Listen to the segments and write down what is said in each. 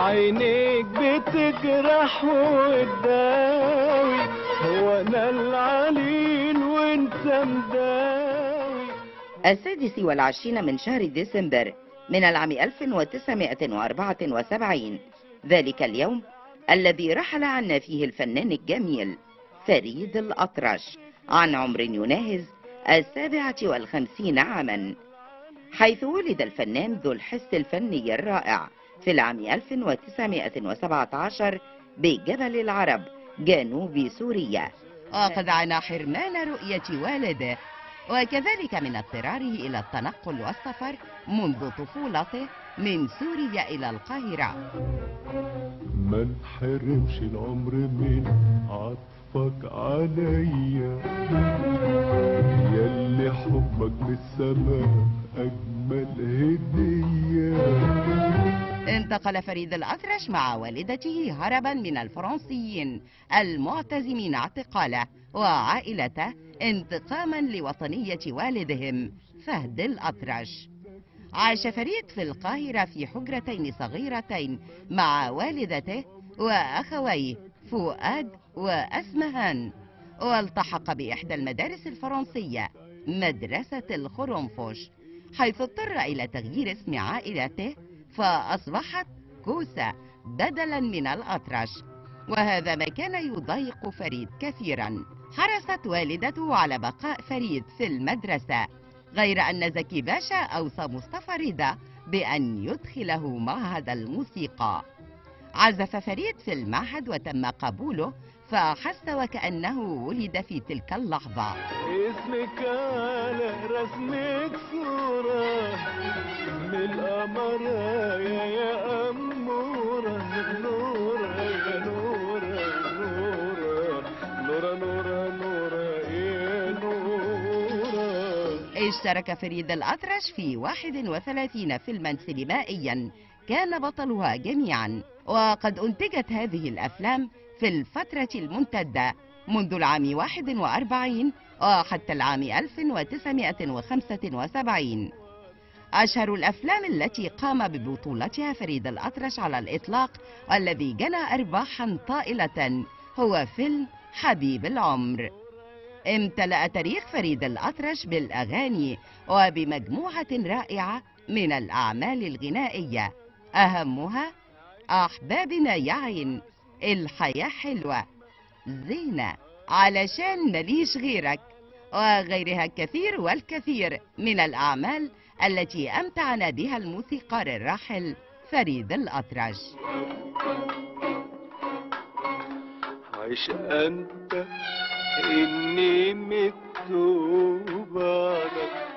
عينيك بتجرح وتداوي هو انا العليل وانت مداوي السادس والعشرين من شهر ديسمبر من العام 1974 ذلك اليوم الذي رحل عنا فيه الفنان الجميل فريد الأطرش عن عمر يناهز السابعة والخمسين عاما حيث ولد الفنان ذو الحس الفني الرائع في العام 1917 بجبل العرب جنوب سوريا وقد عانى حرمان رؤية والده وكذلك من اضطراره إلى التنقل والسفر منذ طفولته من سوريا إلى القاهرة ما انحرمش العمر من عطفك عليا ياللي حبك من السماء اجمل هديه انتقل فريد الأطرش مع والدته هربا من الفرنسيين المعتزمين اعتقاله وعائلته انتقاما لوطنية والدهم فهد الأطرش عاش فريد في القاهرة في حجرتين صغيرتين مع والدته وأخويه فؤاد وأسمهان والتحق بإحدى المدارس الفرنسية مدرسة الخرنفش حيث اضطر إلى تغيير اسم عائلته فأصبحت كوسة بدلا من الأطرش وهذا ما كان يضايق فريد كثيرا حرصت والدته على بقاء فريد في المدرسة غير أن زكي باشا أوصى مصطفى رضا بأن يدخله معهد الموسيقى عزف فريد في المعهد وتم قبوله فحس وكأنه ولد في تلك اللحظة اسمك على رسمك صورة من القمرة يا يا أمورة نورة يا نورة نورة نورة نورة نورة يا نورة اشترك فريد الأطرش في 31 فيلما سينمائيا كان بطلها جميعا وقد أنتجت هذه الأفلام في الفترة الممتدة منذ العام 41 وحتى العام 1975 أشهر الأفلام التي قام ببطولتها فريد الأطرش على الإطلاق والذي جنى أرباحا طائلة هو فيلم حبيب العمر امتلأ تاريخ فريد الأطرش بالأغاني وبمجموعة رائعة من الأعمال الغنائية أهمها أحبابنا يعين الحياة حلوة زينة علشان مليش غيرك وغيرها الكثير والكثير من الأعمال التي أمتعنا بها الموسيقار الراحل فريد الأطرش عيش أنت إني مت بعدك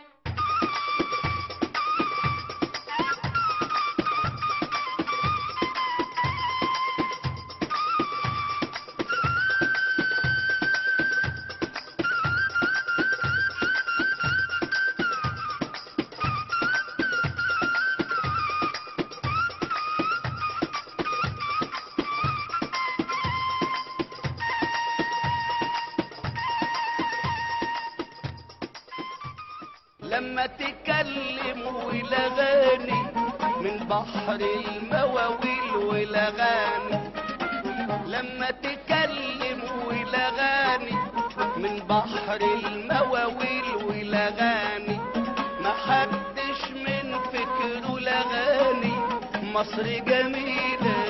لما تكلم ولغاني من بحر المواويل ولغاني لما تكلم ولغاني من بحر المواويل ولغاني ما حدش من فكره لغاني مصر جميلة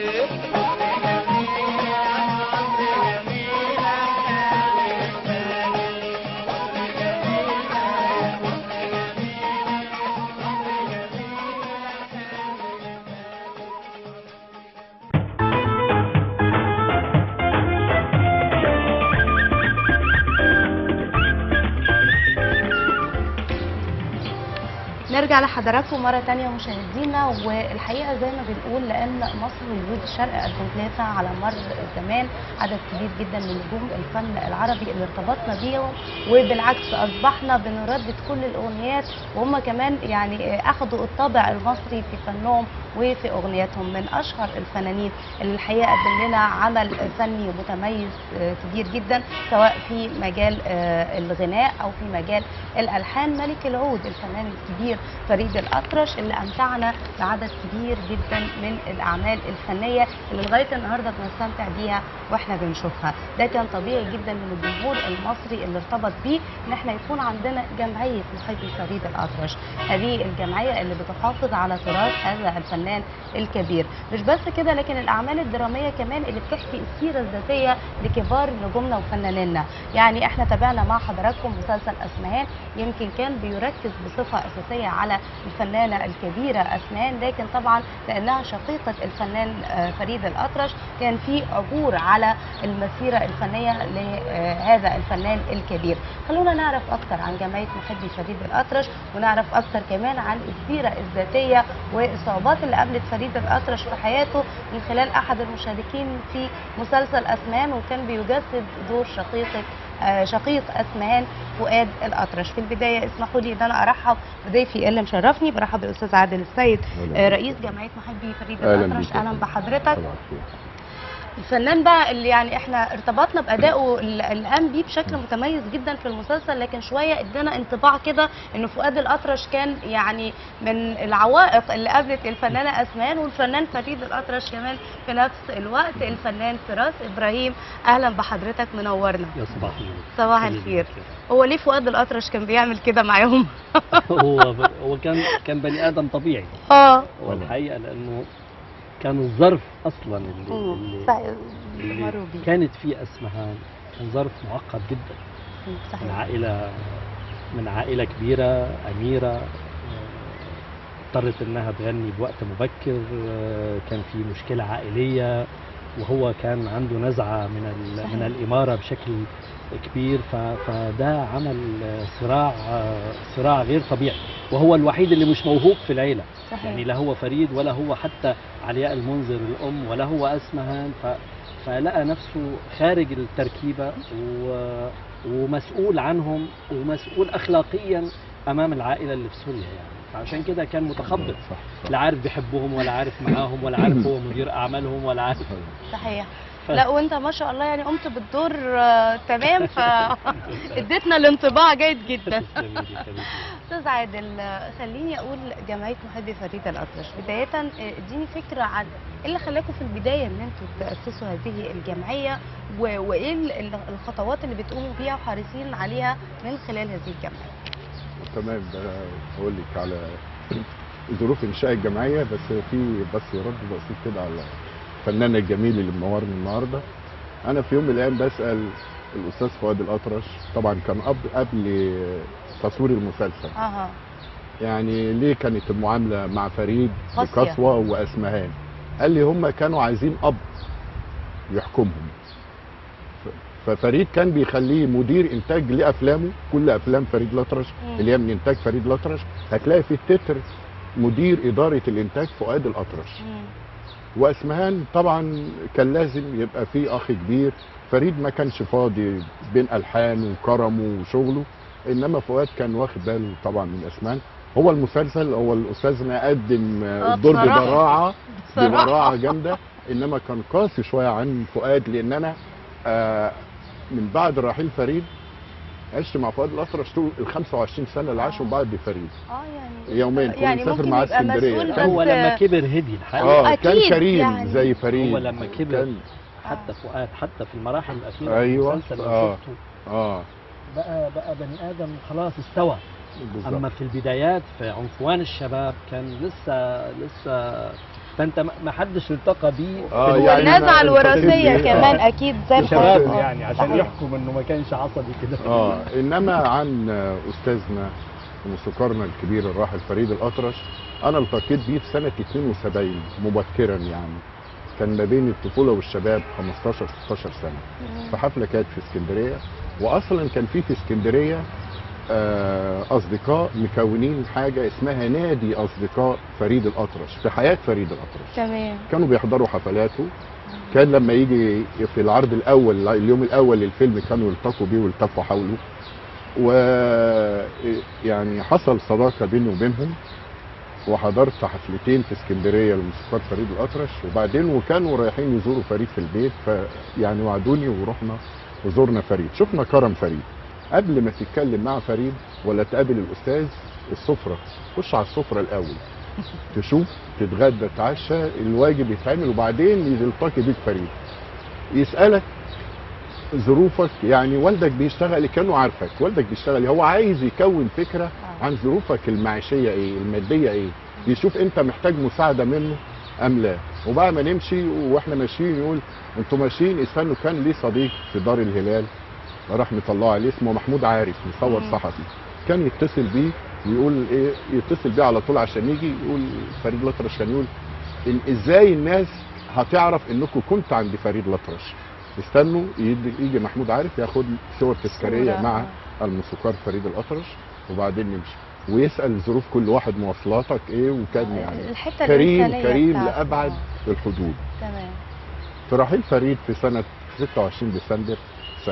نرجع لحضراتكم مرة تانية مشاهدينا والحقيقة زي ما بنقول لأن مصر وجود الشرق قدمت لنا على مر الزمان عدد كبير جدا من نجوم الفن العربي اللي ارتبطنا بيهم وبالعكس أصبحنا بنردد كل الأغنيات وهم كمان يعني أخذوا الطابع المصري في فنهم وفي اغنياتهم من اشهر الفنانين اللي الحقيقه قدم لنا عمل فني متميز آه، كبير جدا سواء في مجال آه، الغناء او في مجال الالحان ملك العود الفنان الكبير فريد الاطرش اللي امتعنا بعدد كبير جدا من الاعمال الفنيه اللي لغايه النهارده بنستمتع بيها واحنا بنشوفها ده كان طبيعي جدا من الجمهور المصري اللي ارتبط بيه ان احنا يكون عندنا جمعيه محبي فريد الاطرش هذه الجمعيه اللي بتحافظ على تراث هذا الفنان الكبير مش بس كده لكن الاعمال الدراميه كمان اللي بتحكي السيره الذاتيه لكبار نجومنا وفنانينا يعني احنا تابعنا مع حضراتكم مسلسل اسمهان يمكن كان بيركز بصفه اساسيه على الفنانه الكبيره اسمان لكن طبعا لانها شقيقه الفنان آه، فريد الاطرش كان في عبور على المسيره الفنيه لهذا الفنان الكبير خلونا نعرف اكتر عن جمعيه محبي فريد الاطرش ونعرف اكتر كمان عن السيره الذاتيه والصعوبات اللي قابلت فريد الاطرش في حياته من خلال احد المشاركين في مسلسل اسمان وكان بيجسد دور شقيقه آه، شقيق اسمهان فؤاد الاطرش في البدايه اسمحوا لي ان انا ارحب بضيفي اللي مشرفني برحب بالاستاذ عادل السيد آه، رئيس جمعيه محبي فريد أهلاً الاطرش بيك. اهلا بحضرتك طبعا خير. الفنان بقى اللي يعني احنا ارتبطنا بادائه اللي اللي قام بيه بشكل متميز جدا في المسلسل لكن شويه ادانا انطباع كده ان فؤاد الاطرش كان يعني من العوائق اللي قابلت الفنانه اسمان والفنان فريد الاطرش كمان في نفس الوقت الفنان فراس ابراهيم اهلا بحضرتك منورنا يا صباح النور صباح الخير هو ليه فؤاد الاطرش كان بيعمل كده معاهم هو هو كان كان بني ادم طبيعي اه هو الحقيقه لانه كان الظرف اصلا اللي, مم. اللي, صحيح. اللي مروا بيه. كانت فيه اسمهان كان ظرف معقد جدا من صحيح عائله من عائله كبيره اميره آه، اضطرت انها تغني بوقت مبكر آه، كان في مشكله عائليه وهو كان عنده نزعه من ال- صحيح. من الاماره بشكل كبير ف- فده عمل آه، صراع آه، صراع غير طبيعي وهو الوحيد اللي مش موهوب في العيله صحيح يعني لا هو فريد ولا هو حتى علياء المنذر الام ولا هو اسمهان ف فلقى نفسه خارج التركيبه و... ومسؤول عنهم ومسؤول اخلاقيا امام العائله اللي في سوريا يعني فعشان كده كان متخبط صح صح لا عارف بيحبهم ولا عارف معاهم ولا عارف هو مدير اعمالهم ولا عارف صحيح ف- لا وانت ما شاء الله يعني قمت بالدور آه، تمام فاديتنا الانطباع جيد جدا تسلمي لي حبيبتي. استاذ عادل آه، خليني اقول جمعيه محبي فريد الاطرش بدايه آه، اديني فكره عن ايه اللي خلاكم في البدايه ان انتوا تاسسوا هذه الجمعيه و- وايه ال- ال- الخطوات اللي بتقوموا بيها وحريصين عليها من خلال هذه الجمعيه تمام ده هقول لك على ظروف انشاء الجمعيه بس في بس رد بسيط كده على الفنان الجميل اللي منورني النهارده انا في يوم من الايام بسال الاستاذ فؤاد الاطرش طبعا كان قبل قبل تصوير المسلسل اها يعني ليه كانت المعامله مع فريد قاسية. بقسوه واسمهان قال لي هم كانوا عايزين اب يحكمهم ف- ففريد كان بيخليه مدير انتاج لافلامه كل افلام فريد الاطرش مم. اللي هي من انتاج فريد الاطرش هتلاقي في التتر مدير اداره الانتاج فؤاد الاطرش مم. واسمهان طبعا كان لازم يبقى في اخ كبير فريد ما كانش فاضي بين الحان وكرمه وشغله انما فؤاد كان واخد باله طبعا من اسمهان هو المسلسل هو الاستاذنا قدم آه، الدور بصراحة. ببراعه بصراحة. ببراعه جامده انما كان قاسي شويه عن فؤاد لان انا آه من بعد رحيل فريد عشت مع فؤاد الاطرش طول ال 25 سنه اللي عاشهم بعد فريد اه يعني يومين كنا يعني نسافر ممكن معاه يبقى اسكندريه مسؤول كان- هو بس- لما كبر هدي الحقيقه اه كان أكيد كريم يعني. زي فريد هو لما كبر كان حتى فؤاد حتى في المراحل الاخيره أيوة. في المسلسل لو آه. شفته اه بقى بقى بني ادم خلاص استوى بالظبط اما في البدايات في عنفوان الشباب كان لسه لسه فانت ما- ما حدش التقى بيه في آه، الوقت يعني والنزعه ما- الوراثيه آه. كمان اكيد زي الشباب الفل. يعني عشان صحيح. يحكم انه ما كانش عصبي كده اه انما عن استاذنا وموسيقارنا الكبير الراحل فريد الاطرش انا التقيت بيه في سنه 72 مبكرا يعني كان ما بين الطفوله والشباب 15 16 سنه في حفله كانت في اسكندريه واصلا كان في في اسكندريه آه، اصدقاء مكونين حاجه اسمها نادي اصدقاء فريد الاطرش في حياه فريد الاطرش تمام كانوا بيحضروا حفلاته كان لما يجي في العرض الاول اليوم الاول للفيلم كانوا يلتقوا بيه ويلتفوا حوله و يعني حصل صداقه بيني وبينهم وحضرت حفلتين في اسكندريه للموسيقار فريد الاطرش وبعدين وكانوا رايحين يزوروا فريد في البيت فيعني وعدوني ورحنا وزورنا فريد شفنا كرم فريد قبل ما تتكلم مع فريد ولا تقابل الاستاذ السفره خش على السفره الاول تشوف تتغدى تعشى الواجب يتعمل وبعدين يلتقي بيك فريد يسالك ظروفك يعني والدك بيشتغل كانوا عارفك والدك بيشتغل إيه؟ هو عايز يكون فكره عن ظروفك المعيشيه ايه الماديه ايه يشوف انت محتاج مساعده منه ام لا وبعد ما نمشي واحنا ماشيين يقول انتوا ماشيين استنوا كان ليه صديق في دار الهلال رحمه الله عليه اسمه محمود عارف مصور مم. صحفي كان يتصل بيه ويقول ايه يتصل بيه على طول عشان يجي يقول فريد الأطرش كان يقول إن ازاي الناس هتعرف انكم كنت عند فريد الأطرش استنوا يجي, يجي محمود عارف ياخد صور تذكاريه صورة. مع الموسيقار فريد الأطرش وبعدين نمشي ويسال ظروف كل واحد مواصلاتك ايه وكان يعني الحته كريم الإنسانية كريم بتاعته. لابعد الحدود تمام في رحيل فريد في سنة 26 ديسمبر سنة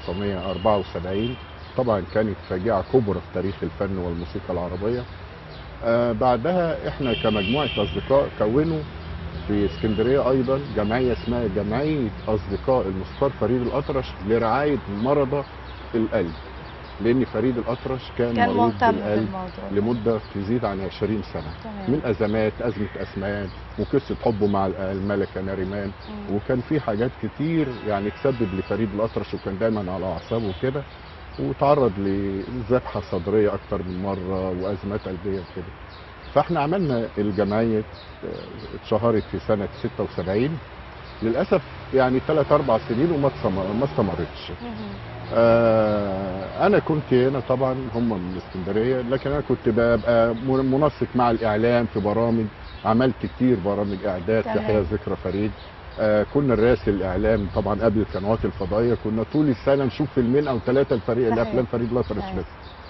1974 طبعا كانت فاجعة كبرى في تاريخ الفن والموسيقى العربية آه بعدها احنا كمجموعة أصدقاء كونوا في اسكندرية أيضا جمعية اسمها جمعية أصدقاء الموسيقار فريد الأطرش لرعاية مرضى القلب لأن فريد الأطرش كان, كان مريض مهتم بالقلب بالموضوع لمدة تزيد عن 20 سنة تمام من ازمات ازمه اسمان وقصه حبه مع الملكه ناريمان مم. وكان في حاجات كتير يعني تسبب لفريد الاطرش وكان دايما على اعصابه وكده وتعرض لذبحه صدريه اكتر من مره وازمات قلبيه وكده فاحنا عملنا الجمعيه آه، اتشهرت في سنه 76 للاسف يعني ثلاث اربع سنين وما استمر- ما استمرتش مهم. آه انا كنت هنا طبعا هم من اسكندريه لكن انا كنت ببقى من- منسق مع الاعلام في برامج عملت كتير برامج اعداد تمام. تحيا ذكرى فريد آه كنا نراسل الاعلام طبعا قبل القنوات الفضائيه كنا طول السنه نشوف فيلمين او ثلاثه الفريق صحيح. الافلام فريد الاطرش صحيح. بس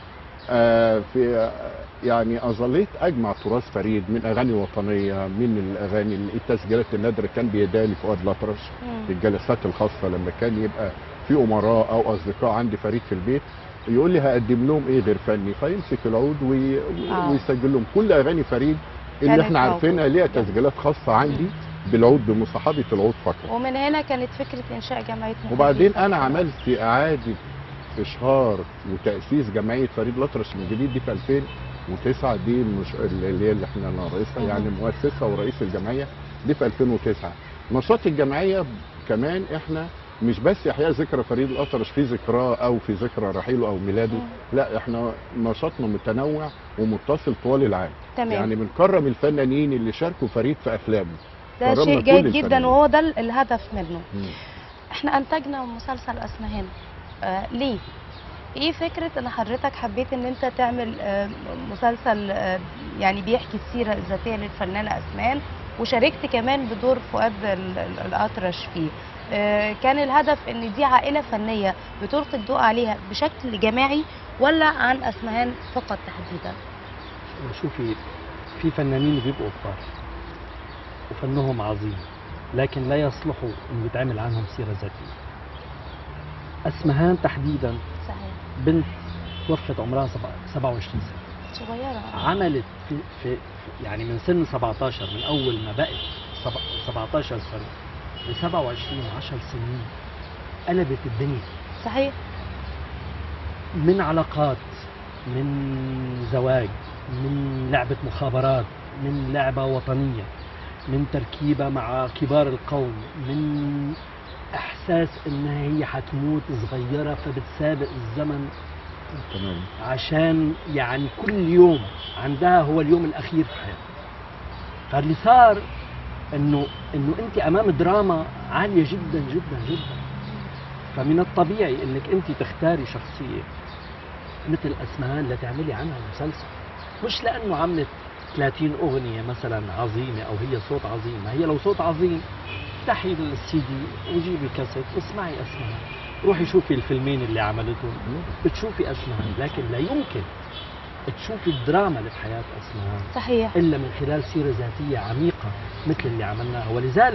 آه في يعني اظليت اجمع تراث فريد من اغاني وطنيه من الاغاني التسجيلات النادره كان بيدالي فؤاد الاطرش مم. في الجلسات الخاصه لما كان يبقى في امراء او اصدقاء عندي فريق في البيت يقول لي هقدم لهم ايه غير فني فيمسك العود وي... آه. ويسجل لهم كل اغاني فريد اللي كانت احنا عارفينها موجودة. ليها تسجيلات خاصه عندي بالعود بمصاحبه العود فقط ومن هنا كانت فكره انشاء جمعيه محمد وبعدين يوسف. انا عملت اعاده اشهار وتاسيس جمعيه فريد الاطرش من جديد دي في 2009 دي مش اللي هي اللي احنا رئيسها مهم. يعني مؤسسه ورئيس الجمعيه دي في 2009 نشاط الجمعيه كمان احنا مش بس احياء ذكرى فريد الاطرش في ذكراه او في ذكرى رحيله او ميلاده مم. لا احنا نشاطنا متنوع ومتصل طوال العام تمام يعني بنكرم الفنانين اللي شاركوا فريد في افلامه ده كرمنا شيء كل جيد جدا الفنانين. وهو ده ال- الهدف منه مم. احنا انتجنا مسلسل اسمهان آه ليه ايه فكره ان حضرتك حبيت ان انت تعمل آه مسلسل آه يعني بيحكي السيره الذاتيه للفنانه اسمان وشاركت كمان بدور فؤاد ال- ال- الاطرش فيه آه كان الهدف ان دي عائله فنيه بتلقي الضوء عليها بشكل جماعي ولا عن اسمهان فقط تحديدا شوفي في فنانين بيبقوا كبار وفنهم عظيم لكن لا يصلحوا انه يتعمل عنهم سيره ذاتيه اسمهان تحديدا صحيح بنت توفت عمرها سبعة- 27 سنه صغيره عملت في, في في- يعني من سن 17 من اول ما بقت سبع- 17 سنه ل 27 10 سنين قلبت الدنيا صحيح من علاقات من زواج من لعبة مخابرات من لعبة وطنية من تركيبة مع كبار القوم من إحساس إنها هي حتموت صغيرة فبتسابق الزمن تمام عشان يعني كل يوم عندها هو اليوم الأخير في حياتها فاللي صار إنه إنه أنت أمام دراما عالية جدا جدا جدا فمن الطبيعي إنك أنت تختاري شخصية مثل أسمهان لتعملي عنها مسلسل مش لأنه عملت 30 أغنية مثلا عظيمة أو هي صوت عظيم هي لو صوت عظيم افتحي السي دي وجيبي كاسيت واسمعي أسمهان روحي شوفي الفيلمين اللي عملتهم بتشوفي أسمهان لكن لا يمكن تشوفي الدراما اللي في حياة أسمهان صحيح إلا من خلال سيرة ذاتية عميقة مثل اللي عملناها ولذلك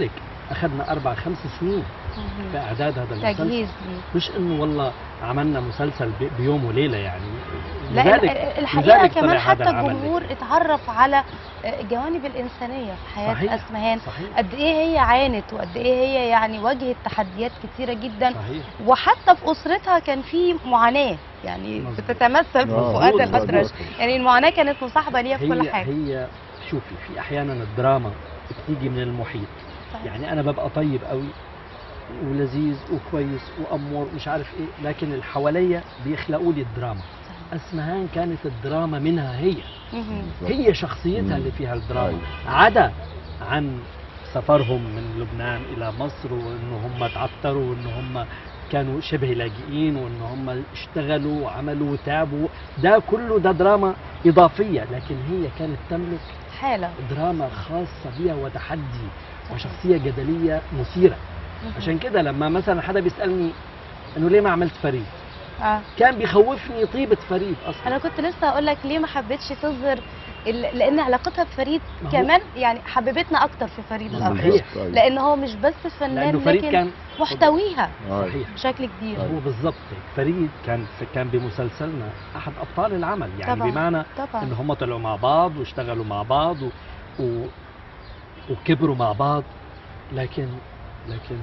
اخذنا اربع خمس سنين في اعداد هذا المسلسل تجهيز ليه مش انه والله عملنا مسلسل ب- بيوم وليله يعني لا ال- لذلك ال- الحقيقه لذلك كمان طلع حتى هذا العمل الجمهور اتعرف على آه، الجوانب الانسانيه في حياه صحيح. اسمهان صحيح قد ايه هي عانت وقد ايه هي يعني واجهت تحديات كتيره جدا صحيح وحتى في اسرتها كان في معاناه يعني مظبوط. بتتمثل في آه، فؤاد مظبوط. الاطرش يعني المعاناه كانت مصاحبه ليها في كل هي حاجه هي شوفي في احيانا الدراما بتيجي من المحيط صحيح. يعني انا ببقى طيب قوي ولذيذ وكويس وامور مش عارف ايه لكن اللي حواليا بيخلقوا لي الدراما اسمهان كانت الدراما منها هي مهم. هي شخصيتها مم. اللي فيها الدراما أيوة. عدا عن سفرهم من لبنان الى مصر وانه هم تعثروا وان هم كانوا شبه لاجئين وان هم اشتغلوا وعملوا وتعبوا ده كله ده دراما اضافيه لكن هي كانت تملك حاله دراما خاصه بها وتحدي وشخصيه جدليه مثيره مهم. عشان كده لما مثلا حدا بيسالني انه ليه ما عملت فريد اه كان بيخوفني طيبه فريد اصلا انا كنت لسه هقول لك ليه ما حبيتش تظهر ال- لان علاقتها بفريد ما هو- كمان يعني حببتنا اكتر في فريد الاطرش صحيح. أيوة. لان هو مش بس فنان لانه فريد لكن كان محتويها أيوة. صحيح بشكل كبير هو بالضبط هيك فريد كان كان بمسلسلنا احد ابطال العمل يعني طبعاً. بمعنى طبعا ان هم طلعوا مع بعض واشتغلوا مع بعض و... و... وكبروا مع بعض لكن لكن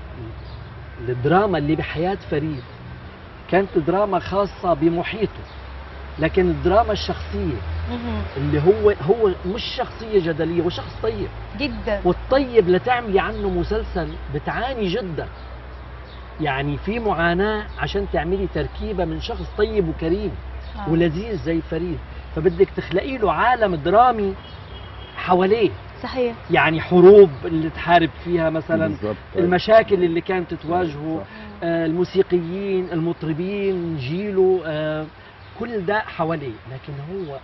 الدراما اللي بحياة فريد كانت دراما خاصة بمحيطه لكن الدراما الشخصية مهم. اللي هو هو مش شخصية جدلية هو شخص طيب جدا والطيب لتعملي عنه مسلسل بتعاني جدا يعني في معاناة عشان تعملي تركيبة من شخص طيب وكريم آه. ولذيذ زي فريد فبدك تخلقي له عالم درامي حواليه صحيح يعني حروب اللي تحارب فيها مثلا بالظبط. أيوة. المشاكل اللي كانت تواجهه صح. آه، الموسيقيين المطربين جيله آه، كل ده حواليه لكن هو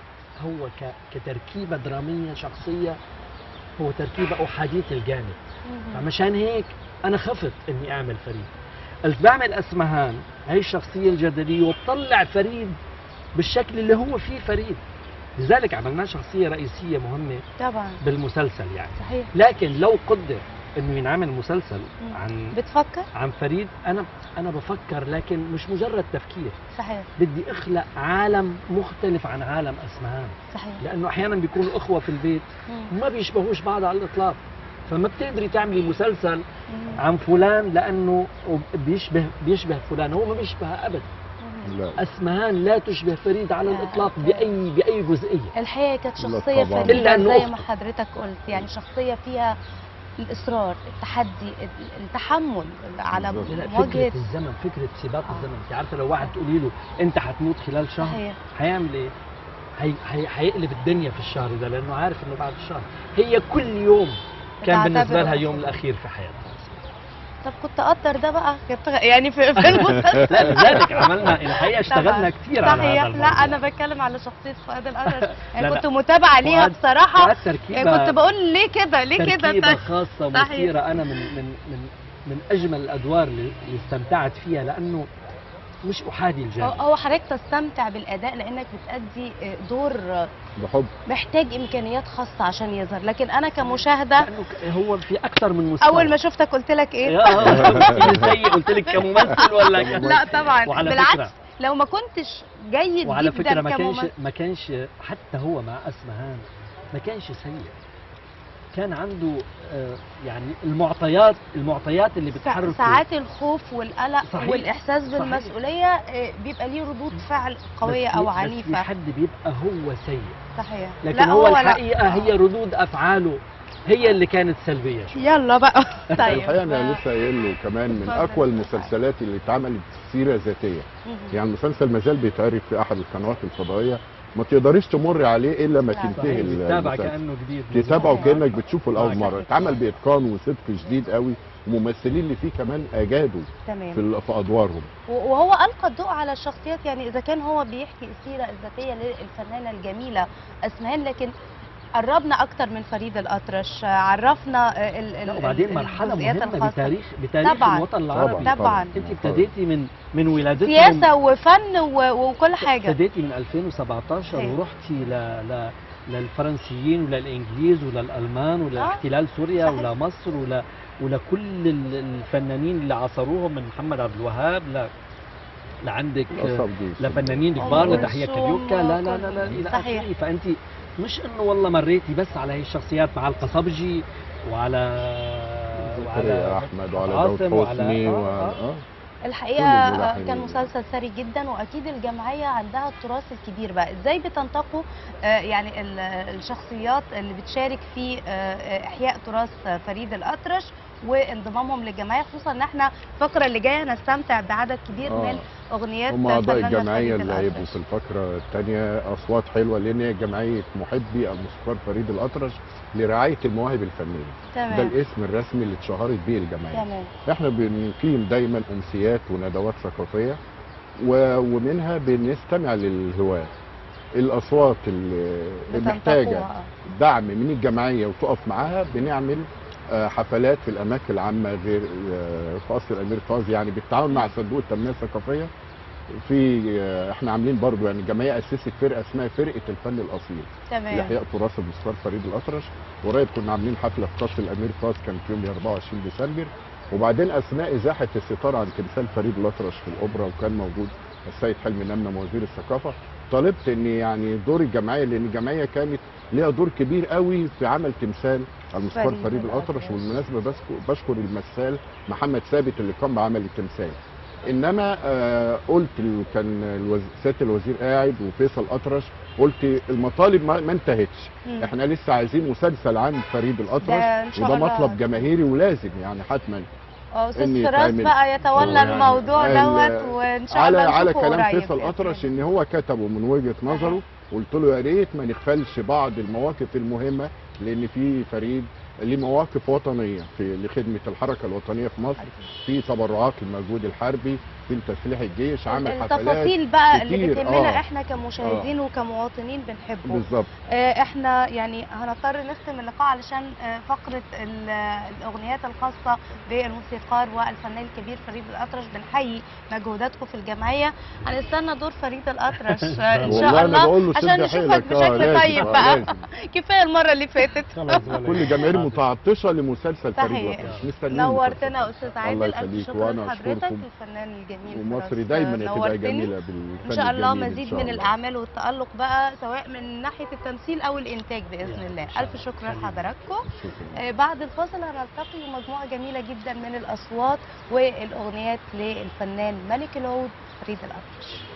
هو ك- كتركيبة درامية شخصية هو تركيبة أحادية الجانب مهم. فمشان هيك أنا خفت إني أعمل فريد قلت بعمل أسمهان هي الشخصية الجدلية وتطلع فريد بالشكل اللي هو فيه فريد لذلك عملناه شخصية رئيسية مهمة طبعا بالمسلسل يعني صحيح لكن لو قدر انه ينعمل مسلسل مم. عن بتفكر عن فريد انا انا بفكر لكن مش مجرد تفكير صحيح بدي اخلق عالم مختلف عن عالم اسمهان صحيح لانه احيانا بيكونوا اخوه في البيت مم. ما بيشبهوش بعض على الاطلاق فما بتقدري تعملي مسلسل مم. عن فلان لانه بيشبه بيشبه فلان هو ما بيشبه ابدا مم. لا اسمهان لا تشبه فريد على لا، الاطلاق لا. باي باي جزئيه الحقيقه كانت لا شخصيه طبعاً. إلا فريده إنه زي ما أخته. حضرتك قلت يعني شخصيه فيها الاصرار التحدي التحمل على بالظبط. لا مواجهه فكره الزمن فكره سباق آه. الزمن انت عارفه لو واحد تقولي له انت حتموت خلال شهر صحيح هيعمل ايه؟ هي هي هيقلب الدنيا في الشهر ده لانه عارف انه بعد الشهر هي كل يوم كان بالنسبه بتعتبره لها يوم أخير. الاخير في حياتها طب كنت اقدر ده بقى كنت يعني في, في المسلسل لا لذلك عملنا الحقيقه اشتغلنا طبعاً. كتير على صحيح هذا لا الموضوع انا بتكلم على شخصيه فؤاد الأطرش يعني لا، كنت لا. متابعه ليها فؤاد- بصراحه فؤاد تركيبه يعني كنت بقول ليه كده ليه كده تركيبه طيب خاصه صحيح. مثيره انا من من من من اجمل الادوار اللي اللي استمتعت فيها لانه مش احادي هو- الجانب هو حضرتك تستمتع بالاداء لانك بتأدي دور بحب محتاج امكانيات خاصه عشان يظهر لكن انا كمشاهده لانه ك- هو في اكثر من مستوى اول ما شفتك قلت لك ايه يا سيء قلت لك كممثل ولا ك... لا طبعا وعلى بالعكس فكره لو ما كنتش جيد وعلى جدا فكره ما كانش كممثل ما كانش حتى هو مع اسمهان ما كانش سيء كان عنده آه، يعني المعطيات المعطيات اللي بتحركه ساعات الخوف والقلق صحيح. والاحساس صحيح. بالمسؤوليه آه، بيبقى ليه ردود فعل قويه بس او في- بس في عنيفه حد بيبقى هو سيء صحيح لكن لا هو لا. الحقيقه هي ردود افعاله هي اللي كانت سلبيه شوي يلا بقى طيب الحقيقه انا لسه قايل له كمان من اتفضل. اقوى المسلسلات اللي اتعملت سيره ذاتيه مهم. يعني المسلسل ما زال بيتعرض في احد القنوات الفضائيه ما تقدريش تمر عليه الا ما لا. تنتهي صحيح بتتابع المسلسل كانه جديد تتابعه صحيح. كانك بتشوفه لاول صحيح. مره اتعمل باتقان وصدق شديد قوي وممثلين اللي فيه كمان اجادوا في, تمام ال- في ادوارهم و- وهو القى الضوء على الشخصيات يعني اذا كان هو بيحكي السيره الذاتيه للفنانه الجميله اسمهان لكن قربنا اكتر من فريد الاطرش عرفنا ال- ال- لا وبعدين ال- مرحله الجزئيات مهمه الخاصة. بتاريخ بتاريخ طبعاً. الوطن العربي طبعاً. طبعا انت ابتديتي من من ولادتهم سياسه وفن و- وكل حاجه ابتديتي من 2017 صحيح. ورحتي ل ل للفرنسيين وللانجليز وللالمان وللاحتلال سوريا صحيح. ولمصر ول ولكل ال- الفنانين اللي عاصروهم من محمد عبد الوهاب ل لعندك الأصابع دي. لفنانين أم كبار لتحية كلثوم كاريوكا لا لا لا لا الى صحيح. اخره فانت مش انه والله مريتي بس على هي الشخصيات مع القصبجي وعلى زكريا احمد وعلى داود عاصم وعلى- حسني آه، و... آه. آه. الحقيقه كل آه، الملحنين. كان مسلسل ثري جدا واكيد الجمعيه عندها التراث الكبير بقى ازاي بتنتقوا آه، يعني ال- الشخصيات اللي بتشارك في آه، احياء تراث فريد الاطرش وانضمامهم للجمعيه خصوصا ان احنا الفقره اللي جايه نستمتع بعدد كبير آه. من اغنيات هم اعضاء فناننا الجمعيه فريد اللي هيبقوا الأطرش. في الفقره الثانيه اصوات حلوه لان هي جمعيه محبي الموسيقار فريد الاطرش لرعايه المواهب الفنيه ده تمام الاسم الرسمي اللي اتشهرت بيه الجمعيه تمام احنا بنقيم دايما امسيات وندوات ثقافيه و- ومنها بنستمع للهواة الاصوات اللي محتاجه بتنتقوها. دعم من الجمعيه وتقف معاها بنعمل آه، حفلات في الاماكن العامه غير آه، في قصر الامير فاز يعني بالتعاون مع صندوق التنميه الثقافيه في آه، احنا عاملين برضو يعني الجمعيه اسست فرقه اسمها فرقه الفن الاصيل تمام لاحياء تراث الموسيقار فريد الاطرش قريب كنا عاملين حفله في قصر الامير فاز كان في يوم 24 ديسمبر وبعدين اثناء ازاحه الستار عن تمثال فريد الاطرش في الاوبرا وكان موجود السيد حلمي نمنم وزير الثقافه طالبت ان يعني دور الجمعيه لان الجمعيه كانت ليها دور كبير قوي في عمل تمثال الموسيقار فريد فريد الاطرش الأطرش. والمناسبه بشكر, بشكر الممثل محمد ثابت اللي قام بعمل التمثال انما آه قلت ال- كان الوز... سياده الوزير قاعد وفيصل اطرش قلت المطالب ما, ما انتهتش مم. احنا لسه عايزين مسلسل عن فريد ده الاطرش إن شاء وده الله. مطلب جماهيري ولازم يعني حتما اه استاذ إن فراس يتعمل. بقى يتولى يعني الموضوع ال- دوت وان شاء على الله على نشوفه كلام قريب فيصل بإذن اطرش الله. ان هو كتبه من وجهه نظره قلت له يا ريت ما نغفلش بعض المواقف المهمه لان في فريد ليه مواقف وطنيه في لخدمه الحركه الوطنيه في مصر في تبرعات للمجهود الحربي في تسليح الجيش عمل حفلات التفاصيل بقى اللي كتير، بتهمنا آه. احنا كمشاهدين وكمواطنين بنحبه بالظبط آه، احنا يعني هنضطر نختم اللقاء علشان آه، فقره ال- الاغنيات الخاصه بالموسيقار والفنان الكبير فريد الاطرش بنحيي مجهوداتكم في الجمعيه هنستنى دور فريد الاطرش آه، ان والله شاء أنا بقول الله له عشان شد نشوفك حيلك. آه، بشكل لازم، طيب آه، بقى لازم. كفايه المره اللي فاتت خلاص ولا كل يهمك. جماهير حاضر. متعطشه لمسلسل فريد صحيح. الأطرش مستنيين نورتنا استاذ الله عادل الف يخليك، شكر وأنا لحضرتك أشكركم. الفنان الجميل ومصر فراس. دايما هتبقى نورتني. جميله بالفن ان شاء الله الجميل إن مزيد شاء من الله. الاعمال والتالق بقى سواء من ناحيه التمثيل او الانتاج باذن يا الله إن شاء الف الله. شكر حبيبي. لحضراتكم شكرا آه، بعد الفاصل هنلتقي مجموعه جميله جدا من الاصوات والاغنيات للفنان ملك العود فريد الاطرش